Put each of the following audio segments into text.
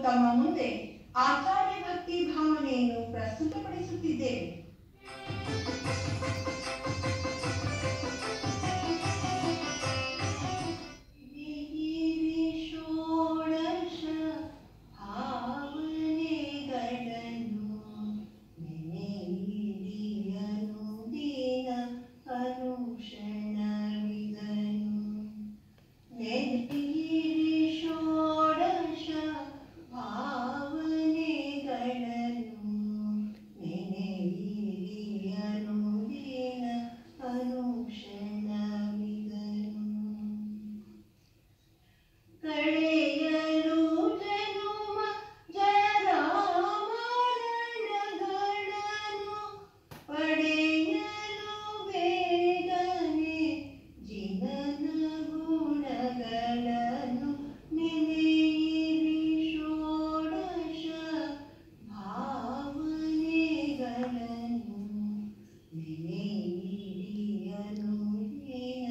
ತಮ್ಮ ಮುಂದೆ ಆಚಾರ್ಯ ಭಕ್ತಿ ಭಾವನೆಯನ್ನು ಪ್ರಸ್ತುತಪಡಿಸುತ್ತಿದ್ದೇವೆ ಷೋಡಶ ಭಾವನೆಗಳನ್ನು ನೆನೆಯಿರಿಯನು ದಿನ ಅನುಕ್ಷಣವಿದನು ನೆನೆಯಿರಿ ಷೋಡಶ ಭಾವನೆಗಳನ್ನು ನೆನೆಯಿರಿಯನು ದಿನ ಅನುಕ್ಷಣವಿದನು ಕಳೆಯಲು ಜನುಮ ಜರಾಮರಣಗಳನ್ನು ಪಡೆಯಲು ಬೇಗನೆ ಜಿನನ ಗುಣಗಳನ್ನು ನೆನೆಯಿರಿ ಷೋಡಶ ಭಾವನೆಗಳನ್ನು ನೆನೆಯಿರಿ ಅನುದಿನ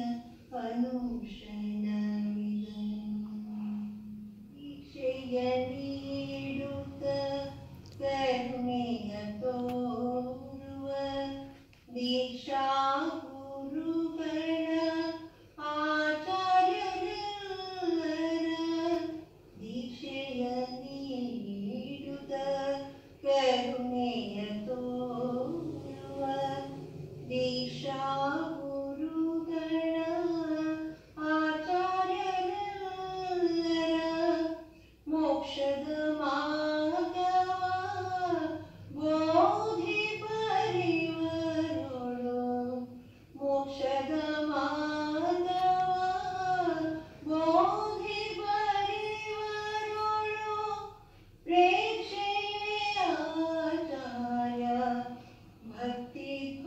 ಅನುಕ್ಷಣವಿದನು ದೀಕ್ಷೆಯ ನೀಡುತ್ತ ಕರುಣೆಯ ತೋರುವ ದೀಕ್ಷಾ ಗುರುಗಳ ಆಚಾರ್ಯರ ದೀಕ್ಷೆಯ ನೀಡುತ್ತ ಕರುಣೆಯ ತೋರುವ ದೀಕ್ಷಾ ಗುರುಗಳ ಆಚಾರ್ಯರ ಮೋಕ್ಷದ ಮಾರ್ಗವ ಬೋಧಿ ಪರಿವರೋಳು ಮೋಕ್ಷದ ಮಾರ್ಗವ ಬೋಧಿ ಪರಿವರೋಳು ಪ್ರೇಕ್ಷೆಯ ಆಚಾರ್ಯ ಭಕ್ತಿ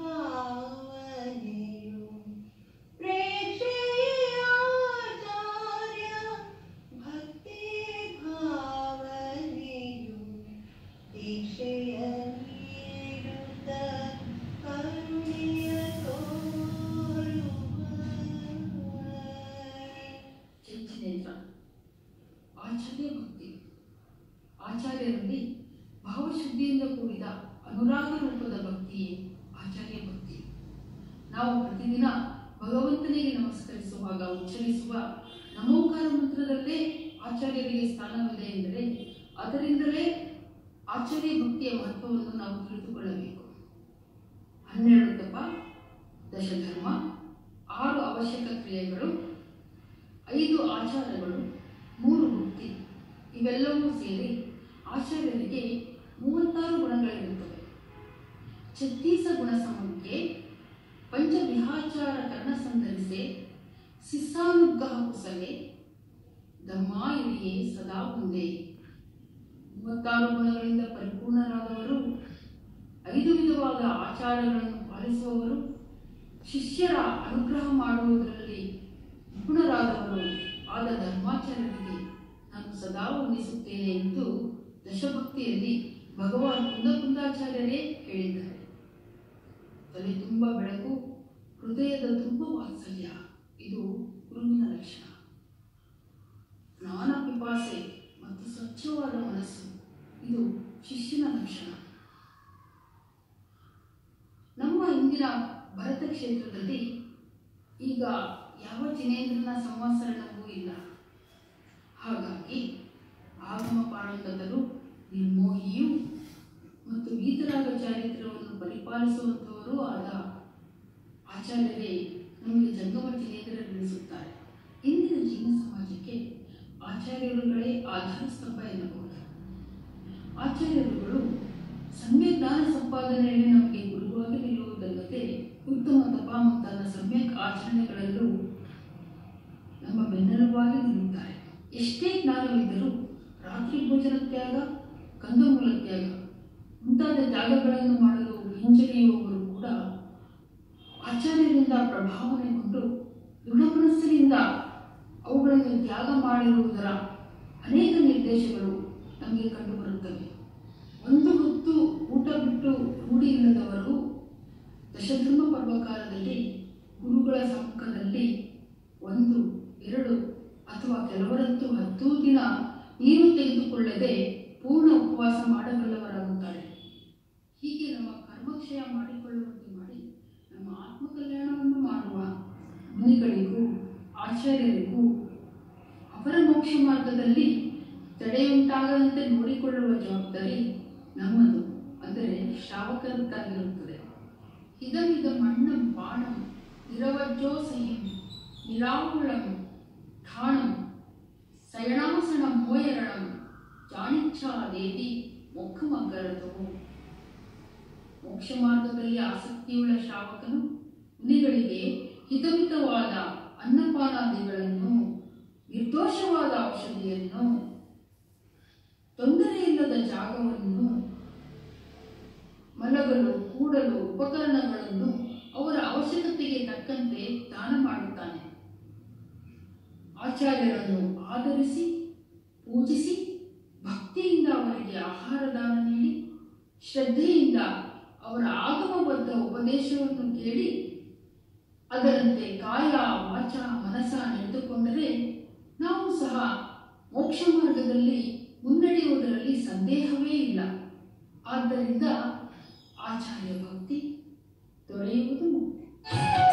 ಭಾವನೆಯು ಪ್ರೇಕ್ಷೆಯ ಆಚಾರ್ಯ ಭಕ್ತಿ ಭಾವನೆಯು ದೀಕ್ಷೆಯ ನೀಡುತ್ತ ಕರುಣೆಯ ತೋರುವ ಚೈತನ್ಯ ಆಚಾರ್ಯ ಭಕ್ತಿ ಆಚಾರ್ಯರಲ್ಲಿ ಭಾವಶುದ್ಧಿಯಿಂದ ಕೂಡಿದ ಅನುರಾಗ ರೂಪದ ಭಕ್ತಿಯೇ ಆಚಾರ್ಯ ಭಕ್ತಿ ನಾವು ಪ್ರತಿದಿನ ಭಗವಂತನಿಗೆ ನಮಸ್ಕರಿಸುವಾಗ ಉಚ್ಚರಿಸುವ ನಮೋಕಾರ ಮಂತ್ರದಲ್ಲೇ ಆಚಾರ್ಯರಿಗೆ ಸ್ಥಾನವಿದೆ ಎಂದರೆ ಅದರಿಂದಲೇ ಆಚಾರ್ಯ ಭಕ್ತಿಯ ಮಹತ್ವವನ್ನು ನಾವು ತಿಳಿದುಕೊಳ್ಳಬೇಕು ಹನ್ನೆರಡು ತಪ ದಶಧರ್ಮ ಆರು ಅವಶ್ಯಕ ಕ್ರಿಯೆಗಳು ಐದು ಆಚಾರಗಳು ಮೂರು ಭಕ್ತಿ ಇವೆಲ್ಲವೂ ಸೇರಿ ಆಚಾರ್ಯರಿಗೆ ಮೂವತ್ತಾರು ಗುಣಗಳಿರುತ್ತವೆ ಛತ್ತೀಸ ಗುಣ ಸಮಕ್ಕೆ ಪಂಚವಿಹಾಚಾರ ಕರ್ಣ ಸಂಧರಿಸೆ ಸಿಸ್ಸಾನುಗ್ರಹ ಕುಸಲೆ ದಮ್ಮಾಯಿರಿಯೇ ಸದಾ ಮುಂದೆ ಮೂವತ್ತಾರು ಗುಣಗಳಿಂದ ಪರಿಪೂರ್ಣರಾದವರು ಐದು ವಿಧವಾದ ಆಚಾರಗಳನ್ನು ಪಾಲಿಸುವವರು ಶಿಷ್ಯರ ಅನುಗ್ರಹ ಮಾಡುವುದರಲ್ಲಿ ನಿಪುಣರಾದವರು ಆದ ಧರ್ಮಾಚಾರ್ಯರಿಗೆ ನಾನು ಸದಾ ವಂದಿಸುತ್ತೇನೆ ಎಂದು ದಶಭಕ್ತಿಯಲ್ಲಿ ಭಗವಾನ್ ಕುಂದಕುಂದಾಚಾರ್ಯರೇ ಹೇಳಿದ್ದಾರೆ ತಲೆ ತುಂಬ ಬೆಳಕು ಹೃದಯದ ತುಂಬ ವಾತ್ಸಲ್ಯ ಇದು ಗುರುವಿನ ಲಕ್ಷಣ ಜ್ಞಾನ ಪಿಪಾಸೆ ಮತ್ತು ಸ್ವಚ್ಛವಾದ ಮನಸ್ಸು ಇದು ಶಿಷ್ಯನ ಲಕ್ಷಣ ನಮ್ಮ ಇಂದಿನ ಭರತ ಕ್ಷೇತ್ರದಲ್ಲಿ ಈಗ ಯಾವ ಜಿನೇಂದ್ರನ ಸಂವತ್ಸರಣವೂ ಇಲ್ಲ ಹಾಗಾಗಿ ಆಗಮ ಪಾರಂಗತರು ನಿರ್ಮೋಹಿಯೂ ಮತ್ತು ವೀತರಾಗ ಚಾರಿತ್ರ್ಯವನ್ನು ಪರಿಪಾಲಿಸುವಂಥವರೂ ಆದ ಆಚಾರ್ಯರೇ ನಮಗೆ ಜಂಗಮ ಜಿನೇಂದ್ರರೆನಿಸುತ್ತಾರೆ ಇಂದಿನ ಜೀವನ ಸಮಾಜಕ್ಕೆ ಆಚಾರ್ಯರುಗಳೇ ಆಧಾರ ಸ್ತಂಭ ಎನ್ನಬಹುದು ಆಚಾರ್ಯರುಗಳು ಸಂವಿಧಾನ ಸಂಪಾದನೆಯಲ್ಲಿ ನಮಗೆ ಗುರುವಾಗಿ ನಿಲ್ಲುವುದಲ್ಲದೆ ಉತ್ತಮ ತಪ ಮುಂತಾದ ಸಮ್ಯಕ್ ಆಚರಣೆಗಳಲ್ಲೂ ನಮ್ಮ ಬೆನ್ನೆಲುಬಾಗಿ ನಿಲ್ಲುತ್ತಾರೆ ಎಷ್ಟೇ ಜ್ಞಾನವಿದ್ದರೂ ರಾತ್ರಿ ಭೋಜನ ತ್ಯಾಗ ಕಂದಮೂಲ ತ್ಯಾಗ ಮುಂತಾದ ತ್ಯಾಗಗಳನ್ನು ಮಾಡಲು ಹಿಂಜರಿಯುವವರು ಕೂಡ ಆಚಾರ್ಯರಿಂದ ಪ್ರಭಾವನೆಗೊಂಡು ದೃಢ ಮನಸ್ಸಿನಿಂದ ಅವುಗಳನ್ನು ತ್ಯಾಗ ಮಾಡಿರುವುದರ ಅನೇಕ ನಿರ್ದೇಶಗಳು ನಮಗೆ ಕಂಡುಬರುತ್ತವೆ ಒಂದು ಹೊತ್ತು ಊಟ ಬಿಟ್ಟು ರೂಢಿ ಇಲ್ಲದವರು ದಶಧರ್ಮ ಪರ್ವಕಾಲದಲ್ಲಿ ಗುರುಗಳ ಸಮ್ಮುಖದಲ್ಲಿ ಒಂದು ಎರಡು ಅಥವಾ ಕೆಲವರಂತೂ ಹತ್ತು ದಿನ ನೀರು ತೆಗೆದುಕೊಳ್ಳದೆ ಆಶ್ರಯ ಮಾಡಿಕೊಳ್ಳುವಂತೆ ಮಾಡಿ ನಮ್ಮ ಆತ್ಮಕಲ್ಯಾಣವನ್ನು ಮಾಡುವ ಮುನಿಗಳಿಗೂ ಆಚಾರ್ಯರಿಗೂ ಅವರ ಮೋಕ್ಷ ಮಾರ್ಗದಲ್ಲಿ ತಡೆಯುಂಟಾಗದಂತೆ ನೋಡಿಕೊಳ್ಳುವ ಜವಾಬ್ದಾರಿ ನಮ್ಮದು ಅಂದರೆ ಶ್ರಾವಕರಿಗಾಗಿರುತ್ತದೆ ಇದಮಿದ ಮಣ್ಣಂ ಬಾಣಂ ನಿರವಜ್ಜೋ ಸಹಿಂ ನಿರಾಕುಳಂ ಠಾಣಂ ಶಯನಾಸನ ಮೋಯರಣಂ ಜಾಣಿಚ್ಛಾದೇದಿ ಮೊಕ್ಕಮಗ್ಗರದು ಮೋಕ್ಷ ಮಾರ್ಗದಲ್ಲಿ ಆಸಕ್ತಿಯುಳ್ಳ ಶ್ರಾವಕನು ಮುನಿಗಳಿಗೆ ಹಿತಮಿತವಾದ ಅನ್ನಪಾನಾದಿಗಳನ್ನು ನಿರ್ದೋಷವಾದ ಔಷಧಿಯನ್ನು ತೊಂದರೆಯಿಲ್ಲದ ಜಾಗವನ್ನು ಮಲಗಲು ಕೂಡಲು ಉಪಕರಣಗಳನ್ನು ಅವರ ಅವಶ್ಯಕತೆಗೆ ತಕ್ಕಂತೆ ದಾನ ಮಾಡುತ್ತಾನೆ ಆಚಾರ್ಯರನ್ನು ಆದರಿಸಿ ಪೂಜಿಸಿ ಭಕ್ತಿಯಿಂದ ಅವರಿಗೆ ಆಹಾರ ದಾನ ನೀಡಿ ಶ್ರದ್ಧೆಯಿಂದ ಅವರ ಆಗಮಬದ್ಧ ಉಪದೇಶವನ್ನು ಕೇಳಿ ಅದರಂತೆ ಕಾಯ ವಾಚ ಮನಸ ನಡೆದುಕೊಂಡರೆ ನಾವು ಸಹ ಮೋಕ್ಷ ಮಾರ್ಗದಲ್ಲಿ ಮುನ್ನಡೆಯುವುದರಲ್ಲಿ ಸಂದೇಹವೇ ಇಲ್ಲ ಆದ್ದರಿಂದ ಆಚಾರ್ಯ ಭಕ್ತಿ ದೊರೆಯುವುದು ಮುಖ್ಯ